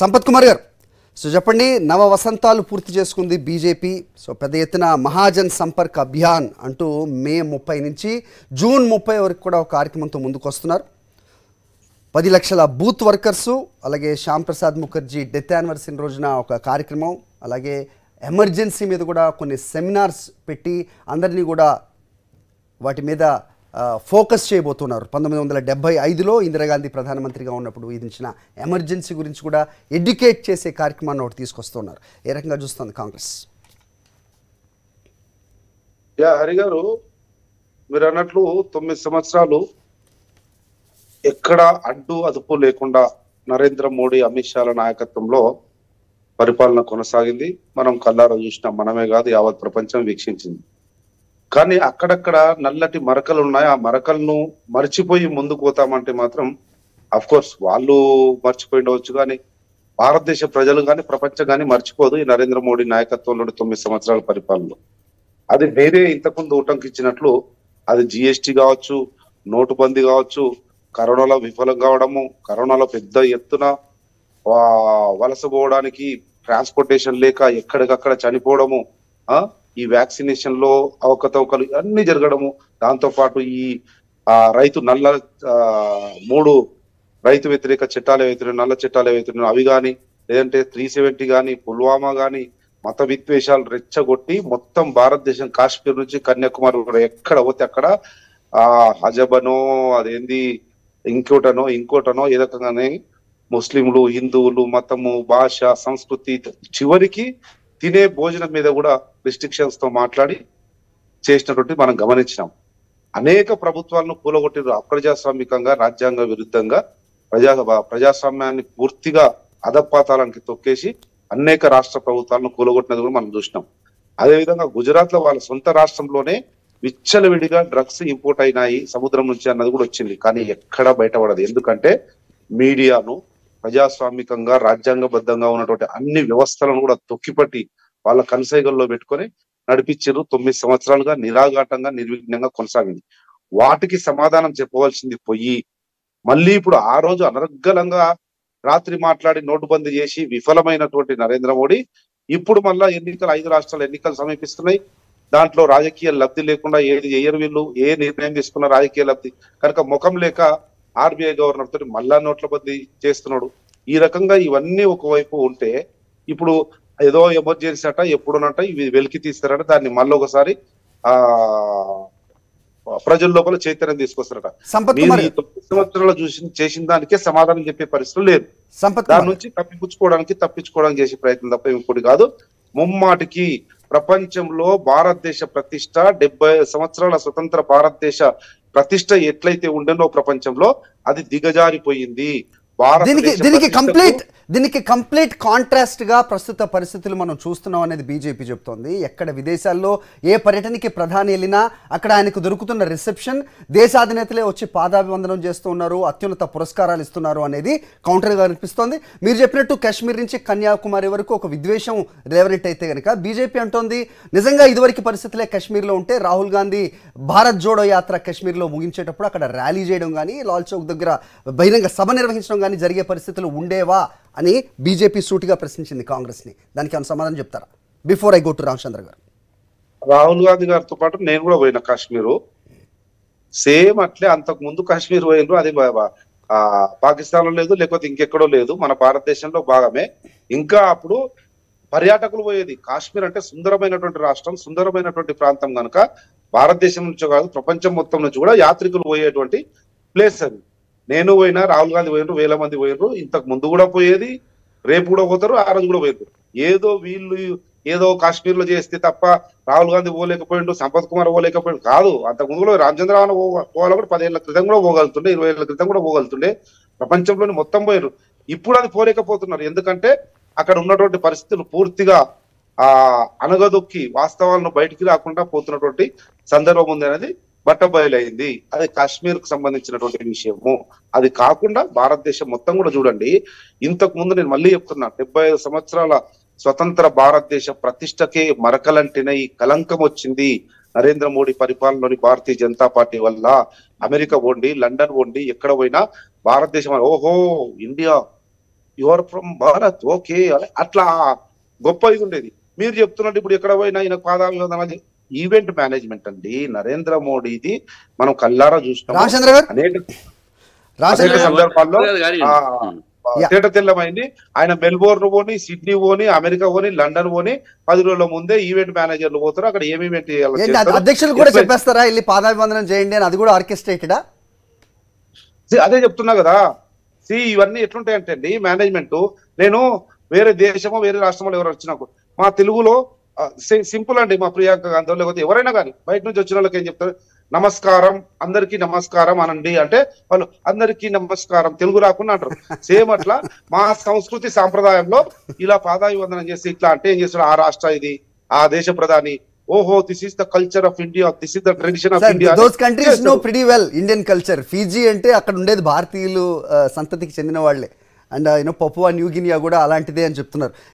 సంపత్ కుమార్ గారు సో చెప్పండి నవ వసంతాలు పూర్తి చేసుకుంది బీజేపీ సో పెద్ద ఎత్తున మహాజన్ సంపర్క్ అభియాన్ అంటూ మే ముప్పై నుంచి జూన్ ముప్పై వరకు కూడా ఒక కార్యక్రమంతో ముందుకు వస్తున్నారు పది లక్షల బూత్ వర్కర్సు అలాగే శ్యామ్ ప్రసాద్ ముఖర్జీ డెత్ యానివర్సరీ రోజున ఒక కార్యక్రమం అలాగే ఎమర్జెన్సీ మీద కూడా కొన్ని సెమినార్స్ పెట్టి అందరినీ కూడా వాటి మీద ఆ, ఫోకస్ చేయబోతున్నారు పంతొమ్మిది వందల డెబ్బై ఐదులో ఇందిరాగాంధీ ప్రధానమంత్రిగా ఉన్నప్పుడు విధించిన ఎమర్జెన్సీ గురించి కూడా ఎడ్యుకేట్ చేసే కార్యక్రమాన్ని ఒకటి తీసుకొస్తున్నారు ఏ రకంగా చూస్తుంది కాంగ్రెస్ యా హరి గారు మీరు అన్నట్లు తొమ్మిది సంవత్సరాలు ఎక్కడ అడ్డు అదుపు లేకుండా నరేంద్ర మోడీ అమిత్ షాల నాయకత్వంలో పరిపాలన కొనసాగింది మనం కల్లారా చూసినాం మనమే కాదు యావత్ ప్రపంచం వీక్షించింది కానీ అక్కడక్కడ నల్లటి మరకలు ఉన్నాయి ఆ మరకలను మర్చిపోయి ముందుకు పోతామంటే మాత్రం అఫ్ కోర్స్ వాళ్ళు మర్చిపోయి ఉండవచ్చు కానీ భారతదేశ ప్రజలు కానీ ప్రపంచం కానీ మర్చిపోదు ఈ నరేంద్ర మోడీ నాయకత్వంలోని తొమ్మిది సంవత్సరాల పరిపాలనలో అది వేరే ఇంతకుముందు ఉటంకిచ్చినట్లు అది జిఎస్టి కావచ్చు నోటుబందీ కావచ్చు కరోనాలో విఫలం కావడము కరోనాలో పెద్ద ఎత్తున వా- వలస పోవడానికి ట్రాన్స్పోర్టేషన్ లేక ఎక్కడికక్కడ చనిపోవడము ఆ ఈ వ్యాక్సినేషన్ లో అవకతవకలు అన్ని జరగడము దాంతో పాటు ఈ ఆ రైతు నల్ల ఆ, మూడు రైతు వ్యతిరేక చట్టాలు ఏవైతున్నాయో నల్ల చట్టాలు ఏవైతున్నాయో అవి కానీ లేదంటే త్రీ సెవెంటీ కానీ పుల్వామా కానీ మత విద్వేషాలు రెచ్చగొట్టి మొత్తం భారతదేశం కాశ్మీర్ నుంచి కన్యాకుమారి వరకు ఎక్కడ పోతే అక్కడ ఆ హజబనో అదేంది ఇంకోటనో ఇంకోటనో ఏ రకంగానే ముస్లింలు హిందువులు మతము భాష సంస్కృతి చివరికి తినే భోజనం మీద కూడా రిస్ట్రిక్షన్స్ తో మాట్లాడి చేసినటువంటి మనం గమనించినాం అనేక ప్రభుత్వాలను కూలగొట్టిన అప్రజాస్వామికంగా రాజ్యాంగ విరుద్ధంగా ప్రజా ప్రజాస్వామ్యాన్ని పూర్తిగా అధపాతాలానికి తొక్కేసి అనేక రాష్ట్ర ప్రభుత్వాలను కూలగొట్టినది కూడా మనం చూసినాం అదేవిధంగా గుజరాత్ లో వాళ్ళ సొంత రాష్ట్రంలోనే విచ్చలవిడిగా డ్రగ్స్ ఇంపోర్ట్ అయినాయి సముద్రం నుంచి అన్నది కూడా వచ్చింది కానీ ఎక్కడ బయటపడదు ఎందుకంటే మీడియాను ప్రజాస్వామికంగా రాజ్యాంగబద్ధంగా ఉన్నటువంటి అన్ని వ్యవస్థలను కూడా తొక్కిపట్టి వాళ్ళ కన్సైగల్లో పెట్టుకొని నడిపించారు తొమ్మిది సంవత్సరాలుగా నిరాఘాటంగా నిర్విఘ్నంగా కొనసాగింది వాటికి సమాధానం చెప్పవలసింది పోయి మళ్ళీ ఇప్పుడు ఆ రోజు అనర్గళంగా రాత్రి మాట్లాడి నోటుబందీ చేసి విఫలమైనటువంటి నరేంద్ర మోడీ ఇప్పుడు మళ్ళా ఎన్నికలు ఐదు రాష్ట్రాల ఎన్నికలు సమీపిస్తున్నాయి దాంట్లో రాజకీయ లబ్ధి లేకుండా ఏది చేయరు వీళ్ళు ఏ నిర్ణయం తీసుకున్న రాజకీయ లబ్ధి కనుక ముఖం లేక ఆర్బీఐ గవర్నర్ తోటి మళ్ళా నోట్ల బద్దీ చేస్తున్నాడు ఈ రకంగా ఇవన్నీ ఒకవైపు ఉంటే ఇప్పుడు ఏదో ఎమర్జెన్సీ అట ఎప్పుడునట ఇవి వెలికి తీస్తారట దాన్ని మళ్ళీ ఒకసారి ఆ ప్రజల లోపల చైతన్యం తీసుకొస్తారట సంపత్ మీరు కుమార్ ఈ తొమ్మిది సంవత్సరాలు చూసి చేసిన దానికే సమాధానం చెప్పే పరిస్థితులు లేదు సంపత్ దాని కుమార్ నుంచి తప్పిపుచ్చుకోవడానికి తప్పించుకోవడానికి చేసే ప్రయత్నం తప్ప ఇంకోటి కాదు ముమ్మాటికి ప్రపంచంలో భారతదేశ ప్రతిష్ట డెబ్బై సంవత్సరాల స్వతంత్ర భారతదేశ ప్రతిష్ట ఎట్లయితే ఉండేనో ప్రపంచంలో అది దిగజారిపోయింది దీనికి భారతదేశ దీనికి ప్రతిష్టకు- కంప్లీట్ దీనికి కంప్లీట్ కాంట్రాస్ట్ గా ప్రస్తుత పరిస్థితులు మనం చూస్తున్నాం అనేది బీజేపీ చెప్తోంది ఎక్కడ విదేశాల్లో ఏ పర్యటనకి ప్రధాని వెళ్ళినా అక్కడ ఆయనకు దొరుకుతున్న రిసెప్షన్ దేశాధినేతలే వచ్చి పాదాభివందనం చేస్తూ ఉన్నారు అత్యున్నత పురస్కారాలు ఇస్తున్నారు అనేది కౌంటర్గా అనిపిస్తోంది మీరు చెప్పినట్టు కాశ్మీర్ నుంచి కన్యాకుమారి వరకు ఒక విద్వేషం రేవనెట్ అయితే కనుక బీజేపీ అంటోంది నిజంగా ఇదివరకు పరిస్థితులే కాశ్మీర్లో ఉంటే రాహుల్ గాంధీ భారత్ జోడో యాత్ర కాశ్మీర్లో ముగించేటప్పుడు అక్కడ ర్యాలీ చేయడం కానీ లాల్ చౌక్ దగ్గర బహిరంగ సభ నిర్వహించడం కానీ జరిగే పరిస్థితులు ఉండేవా అని బీజేపీ సూటిగా ప్రశ్నించింది కాంగ్రెస్ని దానికి ఏమైనా సమాధానం చెప్తారా before I go to Ramachandra గారు రాహుల్ గాంధీ గారితో పాటు నేను కూడా పోయిన కాశ్మీరు సేమ్ అట్లే అంతకు ముందు కాశ్మీర్ పోయినరు అది బా- బా- ఆ పాకిస్తాన్ లో లేదు లేకపోతే ఇంకెక్కడో లేదు మన భారతదేశంలో భాగమే ఇంకా అప్పుడు పర్యాటకులు పోయేది కాశ్మీర్ అంటే సుందరమైనటువంటి రాష్ట్రం సుందరమైనటువంటి ప్రాంతం కనుక భారతదేశం నుంచి కాదు ప్రపంచం మొత్తం నుంచి కూడా యాత్రికులు పోయేటువంటి ప్లేస్ అది నేను పోయినా రాహుల్ గాంధీ పోయినరు వేల మంది పోయినరు ఇంతకు ముందు కూడా పోయేది రేపు కూడా పోతారు ఆ రోజు కూడా పోయినరు ఏదో వీళ్ళు ఏదో కాశ్మీర్ లో చేస్తే తప్ప రాహుల్ గాంధీ పోలేకపోయిండు సంపత్ కుమార్ పోలేకపోయిండు కాదు అంతకు ముందు కూడా రామచంద్రరావు పోవాలి కూడా పదేళ్ల క్రితం కూడా పోగలుగుతుండే ఇరవై ఏళ్ల క్రితం కూడా పోగలుగుతుండే ప్రపంచంలోని మొత్తం పోయారు ఇప్పుడు అది పోలేకపోతున్నారు ఎందుకంటే అక్కడ ఉన్నటువంటి పరిస్థితులు పూర్తిగా ఆ అనగదొక్కి వాస్తవాలను బయటికి రాకుండా పోతున్నటువంటి సందర్భం ఉంది అనేది బట్టబయలైంది అది కాశ్మీర్ కు సంబంధించినటువంటి విషయము అది కాకుండా భారతదేశం మొత్తం కూడా చూడండి ఇంతకు ముందు నేను మళ్ళీ చెప్తున్నా డెబ్బై ఐదు సంవత్సరాల స్వతంత్ర భారతదేశ ప్రతిష్టకే మరకలంటిన ఈ కలంకం వచ్చింది నరేంద్ర మోడీ పరిపాలనలోని భారతీయ జనతా పార్టీ వల్ల అమెరికా పోండి లండన్ పోండి ఎక్కడ పోయినా భారతదేశం ఓహో India your from Bharat okay అట్లా గొప్ప ఇది ఉండేది మీరు చెప్తున్నట్టు ఇప్పుడు ఎక్కడ పోయినా ఈయన పాదాభివందనాలు ఈవెంట్ మేనేజ్మెంట్ అండి నరేంద్ర మోడీది మనం కల్లారా చూసినాం రామచంద్ర గారు అనేక రామచంద్ర అనేక గారు సందర్భాల్లో గారి ఆ, యా. తేట తెల్లమైంది ఆయన మెల్బోర్న్ పోని సిడ్నీ పోని అమెరికా పోని లండన్ పోని పది రోజుల ముందే ఈవెంట్ మేనేజర్లు పోతారు అక్కడ ఏమి ఈవెంట్ చేయాలో ఏంటి చేస్తారు. అధ్యక్షులు కూడా ఎట్లా- చెప్పేస్తారా వెళ్ళి పాదాభివందనం చేయండి అని అది కూడా ఆర్కెస్ట్రేటెడా See, అదే చెప్తున్నా కదా సి ఇవన్నీ ఎట్లుంటాయంటే అండి మేనేజ్మెంట్ నేను వేరే దేశమో వేరే రాష్ట్రంలో ఎవరు వచ్చినా కూడా, మా తెలుగులో సింపుల్ అండి మా ప్రియాంక గాంధీ లేకపోతే ఎవరైనా కానీ బయట నుంచి వచ్చిన వాళ్ళకి ఏం చెప్తారు నమస్కారం అందరికీ నమస్కారం అనండి అంటే వాళ్ళు అందరికీ నమస్కారం తెలుగు రాకుండా అంటారు సేమ్ అట్లా మా సంస్కృతి సాంప్రదాయంలో ఇలా పాదాభివందనం చేసి ఇట్లా అంటే ఏం చేస్తారు ఆ రాష్ట్ర ఇది ఆ దేశ ప్రధాని ఓహో this is the culture of India this is the tradition of sir India those countries no pretty well Indian culture Fiji అంటే అక్కడ ఉండేది భారతీయులు ఆ, సంతతికి చెందిన వాళ్ళే అండ్ యూనో పపువా న్యూగినియా కూడా అలాంటిదే అని చెప్తున్నారు